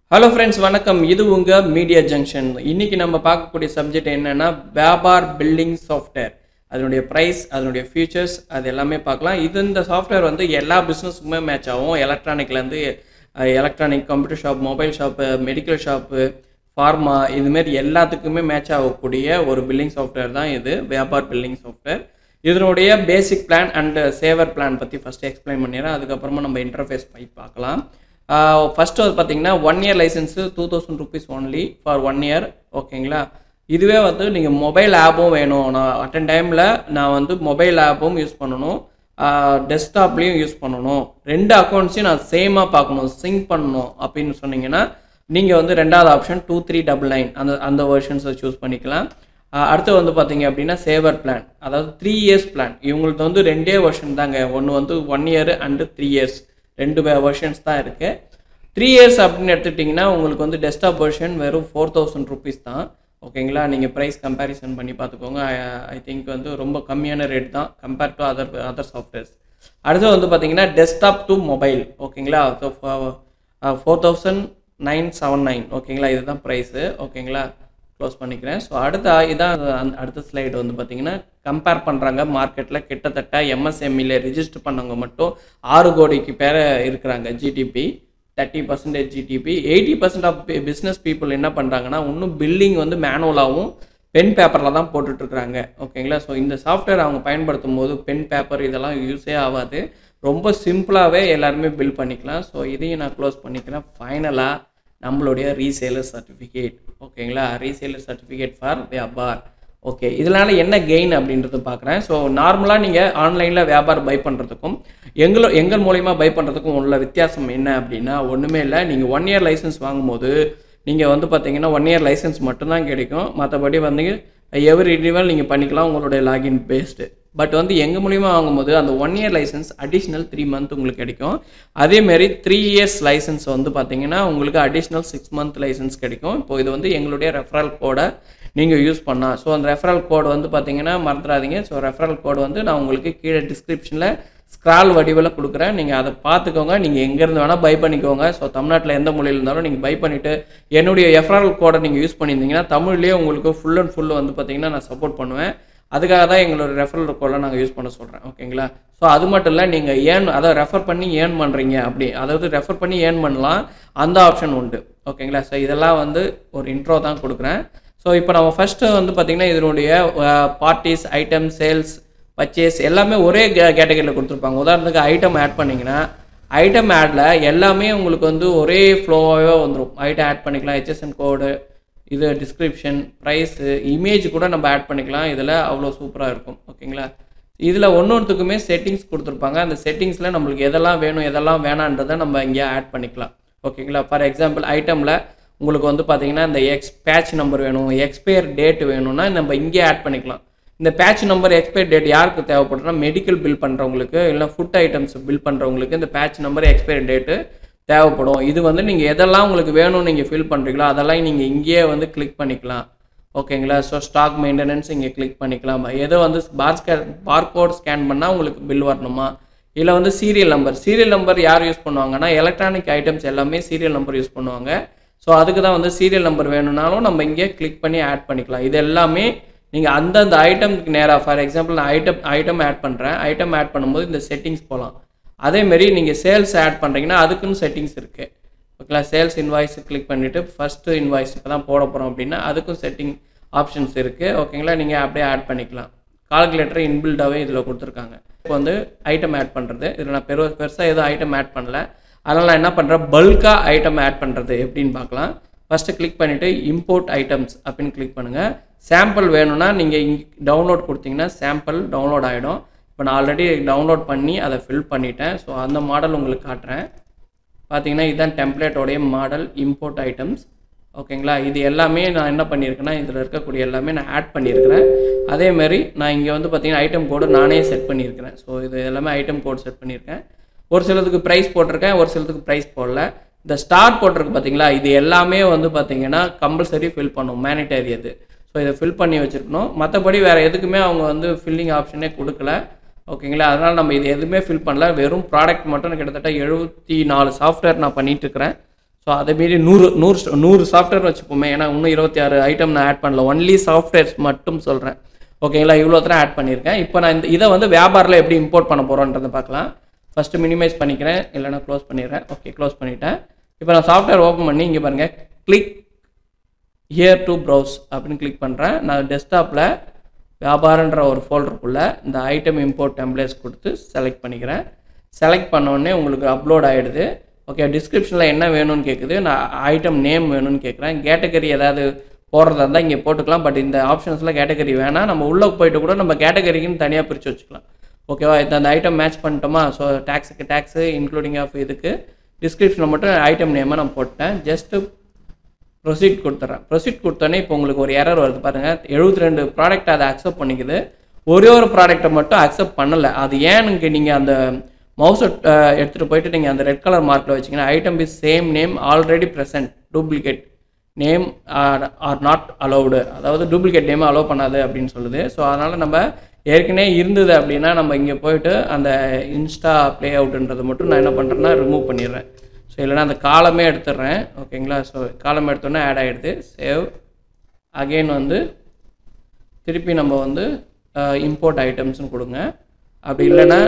hello friends வணக்கம் இது உங்கள் மீடியா ஜங்ஷன் இன்னைக்கு நம்ம பார்க்கக்கூடிய சப்ஜெக்ட் என்னன்னா வியாபார் பில்டிங் சாஃப்ட்வேர் அதனுடைய ப்ரைஸ் அதனுடைய ஃபீச்சர்ஸ் அது எல்லாமே பார்க்கலாம் இது இந்த சாஃப்ட்வேர் வந்து எல்லா பிஸ்னஸுக்குமே மேட்ச் ஆகும் எலக்ட்ரானிக்லேருந்து electronic computer shop mobile shop medical shop pharma இதுமாரி எல்லாத்துக்குமே மேட்ச் ஆகக்கூடிய ஒரு பில்லிங் சாஃப்ட்வேர் தான் இது வியாபார் பில்லிங் சாஃப்ட்வேர் இதனுடைய basic plan and saver plan பற்றி ஃபஸ்ட்டு எக்ஸ்பிளைன் பண்ணிடுறேன் அதுக்கப்புறமா நம்ம இன்டர்ஃபேஸ் போய் பார்க்கலாம் ஃபஸ்ட்டு வந்து பார்த்தீங்கன்னா one year licence two thousand rupees only for one year ஓகேங்களா இதுவே வந்து நீங்கள் மொபைல் ஆப்பும் வேணும் நான் அட்டன் டைமில் நான் வந்து மொபைல் ஆப்பும் யூஸ் பண்ணணும் டெஸ்க்டாப்லேயும் யூஸ் பண்ணணும் ரெண்டு அக்கௌண்ட்ஸையும் நான் சேமாக பார்க்கணும் சிங்க் பண்ணணும் அப்படின்னு சொன்னீங்கன்னா நீங்கள் வந்து ரெண்டாவது option two three double nine அந்த அந்த வெர்ஷன்ஸை சூஸ் பண்ணிக்கலாம் ஆஹ் அடுத்து வந்து பார்த்தீங்க அப்படின்னா சேவர் பிளான் அதாவது த்ரீ இயர்ஸ் பிளான் இவங்களுக்கு வந்து ரெண்டே வெர்ஷன் தாங்க ஒன்று வந்து one year and three years ரெண்டு வெர்ஷன்ஸ் தான் இருக்குது த்ரீ இயர்ஸ் அப்படின்னு எடுத்துட்டிங்கன்னா உங்களுக்கு வந்து டெஸ்க்டாப் வெர்ஷன் வெறும் ஃபோர் தௌசண்ட் ருபீஸ் தான் ஓகேங்களா நீங்கள் ப்ரைஸ் கம்பேரிசன் பண்ணி பார்த்துக்கோங்க ஐ திங்க் வந்து ரொம்ப கம்மியான ரேட் தான் compare to other other softwares அடுத்து வந்து பார்த்தீங்கன்னா டெஸ்க்டாப் டு மொபைல் ஓகேங்களா so four thousand nine seven nine ஓகேங்களா இதுதான் ப்ரைஸு ஓகேங்களா க்ளோஸ் பண்ணிக்கிறேன் ஸோ அடுத்த இதான் அந்த அடுத்த ஸ்லைடு வந்து பார்த்தீங்கன்னா கம்பேர் பண்ணுறாங்க மார்க்கெட்டில் கிட்டத்தட்ட எம்எஸ்எம்இல ரிஜிஸ்டர் பண்ணவங்க மட்டும் ஆறு கோடிக்கு பேர இருக்கிறாங்க GDP thirty percentage GDP eighty percent of business people என்ன பண்ணுறாங்கன்னா இன்னும் பில்லிங் வந்து மேனுவலாகவும் பென் பேப்பரில் தான் போட்டுட்ருக்குறாங்க ஓகேங்களா ஸோ இந்த சாஃப்ட்வேர் அவங்க பயன்படுத்தும் போது பென் பேப்பர் இதெல்லாம் யூஸே ஆகாது ரொம்ப சிம்பிளாகவே எல்லாருமே பில் பண்ணிக்கலாம் ஸோ இதையும் நான் க்ளோஸ் பண்ணிக்கிறேன் ஃபைனலாக நம்மளுடைய ரீசேலர் சர்டிஃபிகேட் ஓகேங்களா reseller certificate for Vyapar okay இதனால என்ன கெயின் அப்படின்றது பார்க்குறேன் ஸோ நார்மலாக நீங்கள் ஆன்லைனில் வியாபாரம் பை பண்ணுறதுக்கும் எங்களோ எங்கள் மூலயமா பை பண்ணுறதுக்கும் உள்ள வித்தியாசம் என்ன அப்படின்னா ஒன்றுமே இல்லை நீங்கள் ஒன் இயர் லைசன்ஸ் வாங்கும்போது நீங்கள் வந்து பார்த்தீங்கன்னா ஒன் இயர் லைசன்ஸ் மட்டும்தான் கிடைக்கும் மற்றபடி வந்து எவ்ரி ரினிவல் நீங்கள் பண்ணிக்கலாம் உங்களுடைய லாகின் பேஸ்டு பட் வந்து எங்கள் மூலியமாக வாங்கும்போது அந்த one year licence additional three month உங்களுக்கு கிடைக்கும் அதேமாரி த்ரீ இயர்ஸ் லைசன்ஸ் வந்து பார்த்தீங்கன்னா உங்களுக்கு அடிஷ்னல் சிக்ஸ் மந்த் லைசன்ஸ் கிடைக்கும் இப்போ இது வந்து எங்களுடைய ரெஃபரல் கோடை நீங்கள் யூஸ் பண்ணால் ஸோ அந்த ரெஃபரல் கோடு வந்து பார்த்தீங்கன்னா மறந்துடாதீங்க ஸோ ரெஃபரல் கோடு வந்து நான் உங்களுக்கு கீழே டிஸ்கிரிப்ஷனில் ஸ்க்ரால் வடிவில் கொடுக்குறேன் நீங்கள் அதை பார்த்துக்கோங்க நீங்கள் எங்கேருந்து வேணால் பை பண்ணிக்கோங்க ஸோ தமிழ்நாட்டில் எந்த மொழியில் இருந்தாலும் நீங்கள் பை பண்ணிவிட்டு என்னுடைய ரெஃபரல் கோடை நீங்கள் யூஸ் பண்ணியிருந்தீங்கன்னா தமிழ்லேயே உங்களுக்கு ஃபுல் அண்ட் ஃபுல் வந்து பார்த்தீங்கன்னா நான் சப்போர்ட் பண்ணுவேன் அதுக்காக தான் எங்களோட ரெஃபரல் கோடை நாங்கள் யூஸ் பண்ண சொல்கிறேன் ஓகேங்களா ஸோ அது மட்டும் இல்லை நீங்கள் ஏன் அதை ரெஃபர் பண்ணி ஏர்ன் பண்ணுறீங்க அப்படி அதாவது ரெஃபர் பண்ணி ஏர்ன் பண்ணலாம் அந்த ஆப்ஷன் உண்டு ஓகேங்களா ஸோ இதெல்லாம் வந்து ஒரு இன்ட்ரோ தான் கொடுக்குறேன் ஸோ இப்போ நம்ம ஃபஸ்ட்டு வந்து பார்த்திங்கன்னா இதனுடைய பார்ட்டிஸ் ஐட்டம் சேல்ஸ் பர்ச்சேஸ் எல்லாமே ஒரே கேட்டகரியில் கொடுத்துருப்பாங்க உதாரணத்துக்கு ஐட்டம் ஆட் பண்ணிங்கன்னா ஐட்டம் ஆடில் எல்லாமே உங்களுக்கு வந்து ஒரே ஃப்ளோவாகவே வந்துடும் ஐட்டம் ஆட் பண்ணிக்கலாம் ஹெச்எஸ்என் கோடு இது டிஸ்கிரிப்ஷன் ப்ரைஸு இமேஜ் கூட நம்ம ஆட் பண்ணிக்கலாம் இதில் அவ்வளோ சூப்பராக இருக்கும் ஓகேங்களா இதில் ஒன்று ஒன்றுத்துக்குமே செட்டிங்ஸ் கொடுத்துருப்பாங்க அந்த செட்டிங்ஸில் நம்மளுக்கு எதெல்லாம் வேணும் எதெல்லாம் வேணான்றதை நம்ம இங்கே ஆட் பண்ணிக்கலாம் ஓகேங்களா ஃபார் எக்ஸாம்பிள் ஐட்டமில் உங்களுக்கு வந்து பார்த்தீங்கன்னா இந்த எக்ஸ் பேட்ச் நம்பர் வேணும் எக்ஸ்பயர் டேட் வேணும்னா நம்ம இங்கே ஆட் பண்ணிக்கலாம் இந்த பேட்ச் நம்பர் எக்ஸ்பயர் டேட் யாருக்கு தேவைப்படுறா மெடிக்கல் பில் பண்ணுறவங்களுக்கு இல்லை ஃபுட் ஐட்டம்ஸ் பில் பண்ணுறவங்களுக்கு இந்த பேட்ச் நம்பர் எக்ஸ்பயர் டேட்டு தேவைப்படும் இது வந்து நீங்கள் எதெல்லாம் உங்களுக்கு வேணும்னு நீங்கள் ஃபில் பண்ணுறீங்களோ அதெல்லாம் நீங்கள் இங்கேயே வந்து கிளிக் பண்ணிக்கலாம் ஓகேங்களா ஸோ ஸ்டாக் மெயின்டெனன்ஸ் இங்கே கிளிக் பண்ணிக்கலாம் எதை வந்து பார் ஸ்கே பார்கோட் ஸ்கேன் பண்ணால் உங்களுக்கு பில் வரணுமா இல்லை வந்து சீரியல் நம்பர் சீரியல் நம்பர் யார் யூஸ் பண்ணுவாங்கன்னா எலக்ட்ரானிக் ஐட்டம்ஸ் எல்லாமே சீரியல் நம்பர் யூஸ் பண்ணுவாங்க ஸோ அதுக்கு தான் வந்து சீரியல் நம்பர் வேணும்னாலும் நம்ம இங்கே கிளிக் பண்ணி ஆட் பண்ணிக்கலாம் இது எல்லாமே நீங்கள் அந்தந்த ஐட்டம்க்கு நேராக ஃபார் எக்ஸாம்பிள் நான் ஐட்டம் ஐட்டம் ஆட் பண்ணுறேன் ஐட்டம் ஆட் பண்ணும்போது இந்த செட்டிங்ஸ் போகலாம் அதேமாரி நீங்கள் சேல்ஸ் ஆட் பண்ணுறீங்கன்னா அதுக்குன்னு செட்டிங்ஸ் இருக்குது ஓகேங்களா சேல்ஸ் இன்வாய்ஸ் கிளிக் பண்ணிவிட்டு ஃபஸ்ட்டு இன்வாய்ஸ் இப்போ தான் போட போகிறோம் அப்படின்னா அதுக்கும் செட்டிங் ஆப்ஷன்ஸ் இருக்குது ஓகேங்களா நீங்கள் அப்படியே ஆட் பண்ணிக்கலாம் கால்குலேட்டர் இன்பில்டாகவே இதில் கொடுத்துருக்காங்க இப்போ வந்து ஐட்டம் ஆட் பண்ணுறது இதில் நான் பெரு பெருசாக எதுவும் ஐட்டம் ஆட் பண்ணல அதனால் நான் என்ன பண்ணுறேன் பல்காக ஐட்டம் ஆட் பண்ணுறது எப்படின்னு பார்க்கலாம் ஃபஸ்ட்டு கிளிக் பண்ணிவிட்டு இம்போர்ட் ஐட்டம்ஸ் அப்படின்னு கிளிக் பண்ணுங்கள் சாம்பிள் வேணும்னா நீங்கள் இங் டவுன்லோட் கொடுத்தீங்கன்னா சாம்பிள் டவுன்லோட் ஆகிடும் இப்போ நான் ஆல்ரெடி டவுன்லோட் பண்ணி அதை ஃபில் பண்ணிட்டேன் ஸோ அந்த மாடல் உங்களுக்கு காட்டுறேன் பார்த்தீங்கன்னா இதுதான் டெம்ப்ளேட்டோடைய மாடல் இம்போர்ட் ஐட்டம்ஸ் ஓகேங்களா இது எல்லாமே நான் என்ன பண்ணியிருக்கேன்னா இதில் இருக்கக்கூடிய எல்லாமே நான் ஆட் பண்ணியிருக்கிறேன் அதேமாரி நான் இங்கே வந்து பார்த்தீங்கன்னா ஐட்டம் கோடு நானே செட் பண்ணியிருக்கிறேன் ஸோ இது எல்லாமே ஐட்டம் கோட் செட் பண்ணியிருக்கேன் ஒரு சிலதுக்கு ப்ரைஸ் போட்டிருக்கேன் ஒரு சிலதுக்கு ப்ரைஸ் போடல இந்த ஸ்டார் போட்டிருக்கு பார்த்தீங்களா இது எல்லாமே வந்து பார்த்தீங்கன்னா கம்பல்சரி ஃபில் பண்ணும் மேனிட்டரி அது ஸோ இதை ஃபில் பண்ணி வச்சுருக்கணும் மற்றபடி வேறு எதுக்குமே அவங்க வந்து ஃபில்லிங் ஆப்ஷனே கொடுக்கல ஓகேங்களா அதனால் நம்ம இது எதுவுமே ஃபில் பண்ணல வெறும் ப்ராடக்ட் மட்டும் கிட்டத்தட்ட எழுபத்தி நாலு சாஃப்ட்வேர் நான் பண்ணிட்டு இருக்கிறேன் ஸோ ஸோ அதே மாரி நூறு நூறு st- நூறு சாஃப்ட்வேர் வச்சுப்போமே ஏன்னா இன்னும் இருபத்தி ஆறு ஐட்டம் நான் ஆட் பண்ணல ஒன்லி சாஃப்ட்வேர்ஸ் மட்டும் சொல்கிறேன் ஓகேங்களா இவ்வளோ தூரம் ஆட் பண்ணியிருக்கேன் இப்போ நான் இந்த இதை வந்து வியாபாரில் எப்படி இம்போர்ட் பண்ண போகிறோன்றதை பார்க்கலாம் ஃபஸ்ட்டு மினிமைஸ் பண்ணிக்கிறேன் இல்லைன்னா க்ளோஸ் பண்ணிடுறேன் ஓகே க்ளோஸ் பண்ணிட்டேன் இப்போ நான் சாஃப்ட்வேர் ஓப்பன் பண்ணி இங்கே பாருங்கள் கிளிக் ஹியர் டு ப்ரௌஸ் அப்படின்னு கிளிக் பண்ணுறேன் நான் டெஸ்க்டாப்பில் வியாபாரன்ற ஒரு ஃபோல்டருக்குள்ளே இந்த ஐட்டம் இம்போர்ட் டெம்ப்ளேட்ஸ் கொடுத்து செலக்ட் பண்ணிக்கிறேன் செலக்ட் உடனே உங்களுக்கு அப்லோட் ஆகிடுது ஓகே டிஸ்கிரிப்ஷனில் என்ன வேணும்னு கேட்குது நான் ஐட்டம் நேம் வேணும்னு கேட்குறேன் கேட்டகரி ஏதாவது போடுறதா இருந்தால் இங்கே போட்டுக்கலாம் பட் இந்த ஆப்ஷன்ஸில் கேட்டகரி வேணாம் நம்ம உள்ளே போயிட்டு கூட நம்ம கேட்டகரிக்குன்னு தனியாக பிரித்து வச்சுக்கலாம் ஓகேவா இந்த அந்த ஐட்டம் மேட்ச் பண்ணிட்டோமா ஸோ டேக்ஸுக்கு டேக்ஸு இன்க்ளூடிங் ஆஃப் இதுக்கு டிஸ்கிரிப்ஷனில் மட்டும் ஐட்டம் நேமை நான் போட்டேன் ஜஸ்ட்டு ப்ரொசீட் கொடுத்துட்றேன் ப்ரொசீட் கொடுத்தோன்னே இப்போ உங்களுக்கு ஒரு எரர் வருது பாருங்கள் எழுபத்தி ரெண்டு ப்ராடக்ட் அதை அக்செப்ட் பண்ணிக்குது ஒரே ஒரு ப்ராடக்ட்டை மட்டும் அக்செப்ட் பண்ணலை அது ஏன்னு நீங்கள் அந்த மவுஸை எடுத்துகிட்டு போயிட்டு நீங்கள் அந்த ரெட் கலர் மார்க்கில் வச்சிங்கன்னா item is same name already present duplicate name are not allowed அதாவது டூப்ளிகேட் நேம் அலோவ் பண்ணாது அப்படின்னு சொல்லுது ஸோ அதனால் நம்ம ஏற்கனவே இருந்தது அப்படின்னா நம்ம இங்கே போயிட்டு அந்த இன்ஸ்டா ப்ளே அவுட்ன்றதை மட்டும் நான் என்ன பண்ணுறேன்னா ரிமூவ் பண்ணிடுறேன் ஸோ இல்லைன்னா அந்த காலமே எடுத்துடுறேன் ஓகேங்களா ஸோ காலம் எடுத்தோன்னே ஆட் ஆகிடுது சேவ் அகெயின் வந்து திருப்பி நம்ம வந்து இம்போர்ட் ஐட்டம்ஸ்னு கொடுங்க அப்படி இல்லைன்னா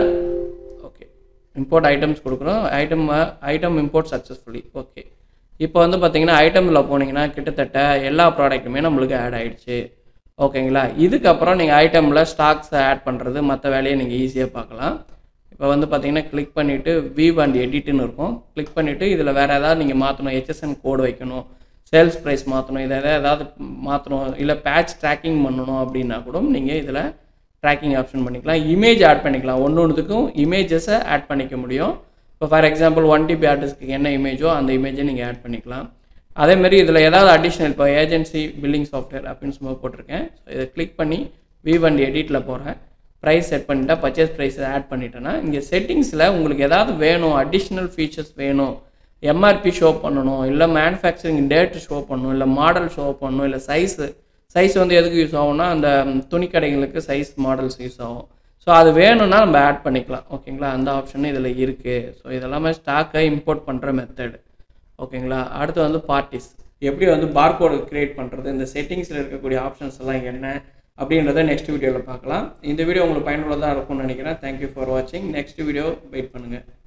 ஓகே இம்போர்ட் ஐட்டம்ஸ் கொடுக்குறோம் item item import successfully okay இப்போ வந்து பார்த்தீங்கன்னா ஐட்டமில் போனீங்கன்னா கிட்டத்தட்ட எல்லா ப்ராடக்ட்டுமே நம்மளுக்கு ஆட் ஆயிடுச்சு ஓகேங்களா இதுக்கப்புறம் நீங்கள் ஐட்டமில் ஸ்டாக்ஸ் ஆட் பண்ணுறது மற்ற வேலையை நீங்கள் ஈஸியாக பார்க்கலாம் இப்போ வந்து பார்த்தீங்கன்னா கிளிக் பண்ணிவிட்டு வியூ அண்ட் எடிட்னு இருக்கும் கிளிக் பண்ணிவிட்டு இதில் வேறு ஏதாவது நீங்கள் மாற்றணும் ஹெச்எஸ்என் கோடு வைக்கணும் சேல்ஸ் ப்ரைஸ் மாற்றணும் இதை எதாவது ஏதாவது மாற்றணும் இல்லை பேட்ச் ட்ராக்கிங் பண்ணணும் அப்படின்னா கூட நீங்கள் இதில் ட்ராக்கிங் ஆப்ஷன் பண்ணிக்கலாம் இமேஜ் ஆட் பண்ணிக்கலாம் ஒன்று ஒன்றுத்துக்கும் இமேஜஸை ஆட் பண்ணிக்க முடியும் இப்போ ஃபார் எக்ஸாம்பிள் ஒன் டிபி ஆர்டிஸ்க்கு என்ன இமேஜோ அந்த இமேஜை நீங்கள் ஆட் பண்ணிக்கலாம் அதே மாதிரி இதில் ஏதாவது அடிஷ்னல் இப்போ ஏஜென்சி பில்லிங் சாஃப்ட்வேர் அப்படின்னு சும்மா போட்டிருக்கேன் ஸோ இதை கிளிக் பண்ணி வியூ அண்ட் எடிட்டில் போகிறேன் ப்ரைஸ் செட் பண்ணிட்டா பர்ச்சேஸ் ப்ரைஸ் ஆட் பண்ணிட்டேன்னா இங்கே செட்டிங்ஸில் உங்களுக்கு ஏதாவது வேணும் அடிஷ்னல் ஃபீச்சர்ஸ் வேணும் எம்ஆர்பி ஷோ பண்ணணும் இல்லை மேனுஃபேக்சரிங் டேட் ஷோ பண்ணணும் இல்லை மாடல் ஷோ பண்ணணும் இல்லை சைஸு சைஸ் வந்து எதுக்கு யூஸ் ஆகும்னா அந்த துணிக்கடைகளுக்கு சைஸ் மாடல்ஸ் யூஸ் ஆகும் ஸோ அது வேணும்னா நம்ம ஆட் பண்ணிக்கலாம் ஓகேங்களா அந்த ஆப்ஷன் இதில் இருக்குது ஸோ இதெல்லாமே ஸ்டாக்கை இம்போர்ட் பண்ணுற மெத்தட் ஓகேங்களா அடுத்து வந்து பார்ட்டிஸ் எப்படி வந்து பார்கோடு கிரியேட் பண்ணுறது இந்த செட்டிங்ஸில் இருக்கக்கூடிய ஆப்ஷன்ஸ் எல்லாம் என்ன அப்படின்றத நெக்ஸ்ட் வீடியோவில் பார்க்கலாம் இந்த வீடியோ உங்களுக்கு பயனுள்ளதாக இருக்கும்னு நினைக்கிறேன் தேங்க்யூ ஃபார் வாட்சிங் நெக்ஸ்ட் வீடியோ வெயிட் பண்ணுங்கள்